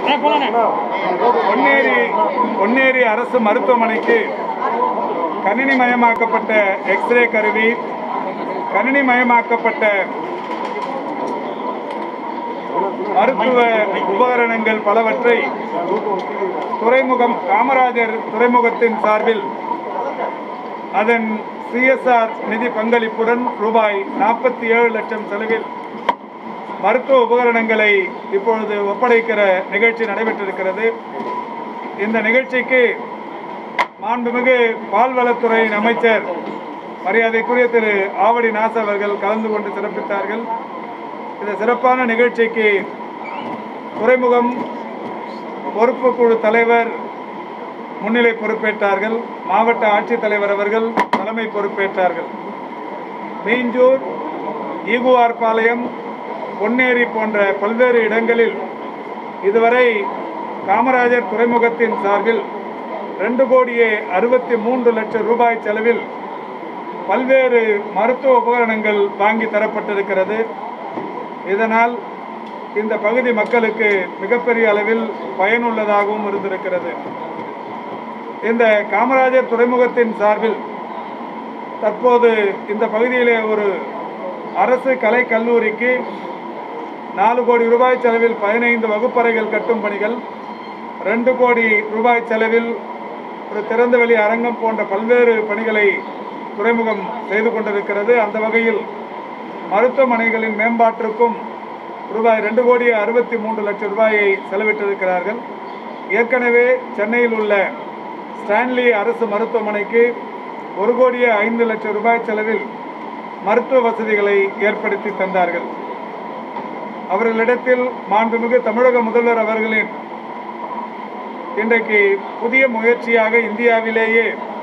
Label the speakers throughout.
Speaker 1: பொன்னேரி பொன்னேரி அரசு மருத்துவமனைக்கு கணினிமயமாக்கப்பட்ட எக்ஸ்ரே கருவி கணினிமயமாக்கப்பட்ட மருத்துவ உபகரணங்கள் பலவற்றை துறைமுகம் காமராஜர் துறைமுகத்தின் சார்பில் அதன் சிஎஸ்ஆர் நிதி பங்களிப்புடன் ரூபாய் நாற்பத்தி ஏழு லட்சம் செலவில் மருத்துவ உபகரணங்களை இப்பொழுது ஒப்படைக்கிற நிகழ்ச்சி நடைபெற்றிருக்கிறது இந்த நிகழ்ச்சிக்கு மாண்புமிகு பால்வளத்துறையின் அமைச்சர் மரியாதைக்குரிய திரு ஆவடி நாஸ் அவர்கள் கலந்து கொண்டு சிறப்பித்தார்கள் இந்த சிறப்பான நிகழ்ச்சிக்கு துறைமுகம் பொறுப்பு குழு தலைவர் முன்னிலை பொறுப்பேற்றார்கள் மாவட்ட ஆட்சித்தலைவர் அவர்கள் தலைமை பொறுப்பேற்றார்கள் மீஞ்சூர் ஈகுவார் பாளையம் பொன்னேரி போன்ற பல்வேறு இடங்களில் இதுவரை காமராஜர் துறைமுகத்தின் சார்பில் ரெண்டு கோடியே அறுபத்தி மூன்று லட்சம் ரூபாய் செலவில் பல்வேறு மருத்துவ உபகரணங்கள் வாங்கி தரப்பட்டிருக்கிறது இதனால் இந்த பகுதி மக்களுக்கு மிகப்பெரிய அளவில் பயனுள்ளதாகவும் இருந்திருக்கிறது இந்த காமராஜர் துறைமுகத்தின் சார்பில் தற்போது இந்த பகுதியிலே ஒரு அரசு கலை கல்லூரிக்கு நாலு கோடி ரூபாய் செலவில் பதினைந்து வகுப்பறைகள் கட்டும் பணிகள் ரெண்டு கோடி ரூபாய் செலவில் ஒரு திறந்தவெளி அரங்கம் போன்ற பல்வேறு பணிகளை துறைமுகம் செய்து கொண்டிருக்கிறது அந்த வகையில் மருத்துவமனைகளின் மேம்பாட்டிற்கும் ரூபாய் ரெண்டு கோடி அறுபத்தி மூன்று லட்சம் ரூபாயை செலவிட்டிருக்கிறார்கள் ஏற்கனவே சென்னையில் உள்ள ஸ்டான்லி அரசு மருத்துவமனைக்கு ஒரு கோடியே ஐந்து லட்சம் ரூபாய் செலவில் மருத்துவ வசதிகளை ஏற்படுத்தி தந்தார்கள் அவர்களிடத்தில் மாண்புமிகு தமிழக முதல்வர் அவர்களின் இன்றைக்கு புதிய முயற்சியாக இந்தியாவிலேயே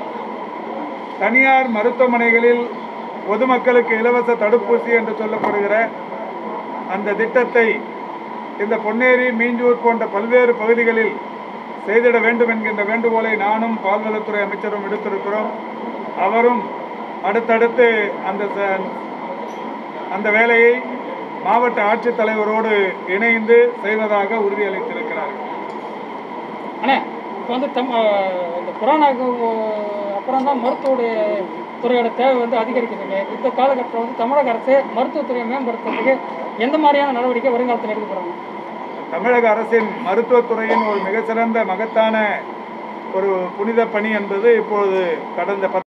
Speaker 1: தனியார் மருத்துவமனைகளில் பொதுமக்களுக்கு இலவச தடுப்பூசி என்று சொல்லப்படுகிற அந்த திட்டத்தை இந்த பொன்னேரி மீஞ்சூர் போன்ற பல்வேறு பகுதிகளில் செய்திட வேண்டும் என்கின்ற வேண்டுகோளை நானும் பால்வளத்துறை அமைச்சரும் எடுத்திருக்கிறோம் அவரும் அடுத்தடுத்து அந்த ச- அந்த வேலையை மாவட்ட ஆட்சித்தலைவரோடு இணைந்து செய்வதாக உறுதியளித்திருக்கிறார்கள்
Speaker 2: அண்ணே இப்போ வந்து தம் அஹ் இந்த கொரோனாவுக்கு அப்புறம் தான் மருத்துவ துறையோட தேவை வந்து அதிகரிக்குதுங்க இந்த காலகட்டத்தில் வந்து தமிழக அரசு மருத்துவத்துறையை மேம்படுத்துறதுக்கு எந்த மாதிரியான நடவடிக்கை வருங்காலத்தில் எடுக்க போகிறாங்க
Speaker 1: தமிழக அரசின் மருத்துவத்துறையின் ஒரு மிக சிறந்த மகத்தான ஒரு புனித பணி என்பது இப்பொழுது கடந்த பத்து